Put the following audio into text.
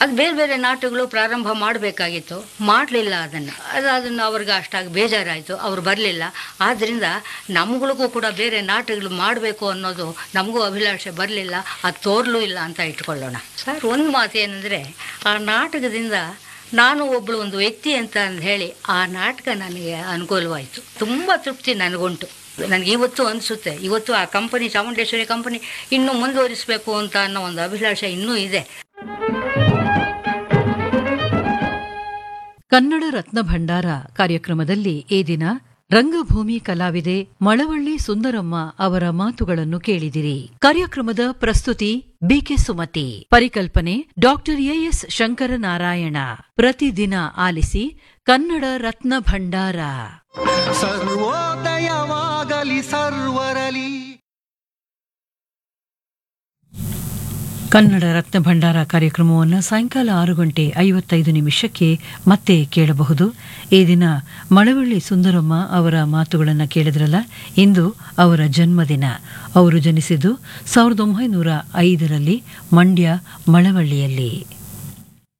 ಅದು ಬೇರೆ ಬೇರೆ ನಾಟಕಗಳು ಪ್ರಾರಂಭ ಮಾಡಬೇಕಾಗಿತ್ತು ಮಾಡಲಿಲ್ಲ ಅದನ್ನು ಅದು ಅದನ್ನು ಅವ್ರಿಗೆ ಅಷ್ಟಾಗಿ ಬೇಜಾರಾಯಿತು ಅವ್ರು ಬರಲಿಲ್ಲ ಆದ್ದರಿಂದ ನಮ್ಗಳಿಗೂ ಕೂಡ ಬೇರೆ ನಾಟಕಗಳು ಮಾಡಬೇಕು ಅನ್ನೋದು ನಮಗೂ ಅಭಿಲಾಷೆ ಬರಲಿಲ್ಲ ಅದು ತೋರ್ಲೂ ಇಲ್ಲ ಅಂತ ಇಟ್ಕೊಳ್ಳೋಣ ಸರ್ ಒಂದು ಮಾತು ಏನಂದರೆ ಆ ನಾಟಕದಿಂದ ನಾನು ಒಬ್ಬಳು ಒಂದು ವ್ಯಕ್ತಿ ಅಂತ ಅಂದ್ ಹೇಳಿ ಆ ನಾಟಕ ನನಗೆ ಅನುಕೂಲವಾಯಿತು ತುಂಬ ತೃಪ್ತಿ ನನಗುಂಟು ನನಗೆ ಇವತ್ತು ಅನಿಸುತ್ತೆ ಇವತ್ತು ಆ ಕಂಪನಿ ಚಾಮುಂಡೇಶ್ವರಿ ಕಂಪನಿ ಇನ್ನೂ ಮುಂದುವರಿಸಬೇಕು ಅಂತ ಅನ್ನೋ ಒಂದು ಅಭಿಲಾಷೆ ಇನ್ನೂ ಇದೆ ಕನ್ನಡ ರತ್ನ ಭಂಡಾರ ಕಾರ್ಯಕ್ರಮದಲ್ಲಿ ಈ ದಿನ ರಂಗಭೂಮಿ ಕಲಾವಿದೆ ಮಳವಳ್ಳಿ ಸುಂದರಮ್ಮ ಅವರ ಮಾತುಗಳನ್ನು ಕೇಳಿದಿರಿ ಕಾರ್ಯಕ್ರಮದ ಪ್ರಸ್ತುತಿ ಬಿಕೆ ಸುಮತಿ ಪರಿಕಲ್ಪನೆ ಡಾಕ್ಟರ್ ಎಎಸ್ ಶಂಕರನಾರಾಯಣ ಪ್ರತಿದಿನ ಆಲಿಸಿ ಕನ್ನಡ ರತ್ನ ಭಂಡಾರ ಸರ್ವೋದಯವಾಗಲಿ ಸರ್ವರಲಿ ಕನ್ನಡ ರತ್ನ ಭಂಡಾರ ಕಾರ್ಯಕ್ರಮವನ್ನು ಸಾಯಂಕಾಲ ಆರು ಗಂಟೆ ಐವತ್ತೈದು ನಿಮಿಷಕ್ಕೆ ಮತ್ತೆ ಕೇಳಬಹುದು ಈ ದಿನ ಮಳವಳ್ಳಿ ಸುಂದರಮ್ಮ ಅವರ ಮಾತುಗಳನ್ನು ಕೇಳಿದ್ರಲ್ಲ ಇಂದು ಅವರ ಜನ್ಮದಿನ ಅವರು ಜನಿಸಿದ್ದು ಸಾವಿರದ ಒಂಬೈನೂರ ಐದರಲ್ಲಿ ಮಂಡ್ಯ ಮಳವಳ್ಳಿಯಲ್ಲಿ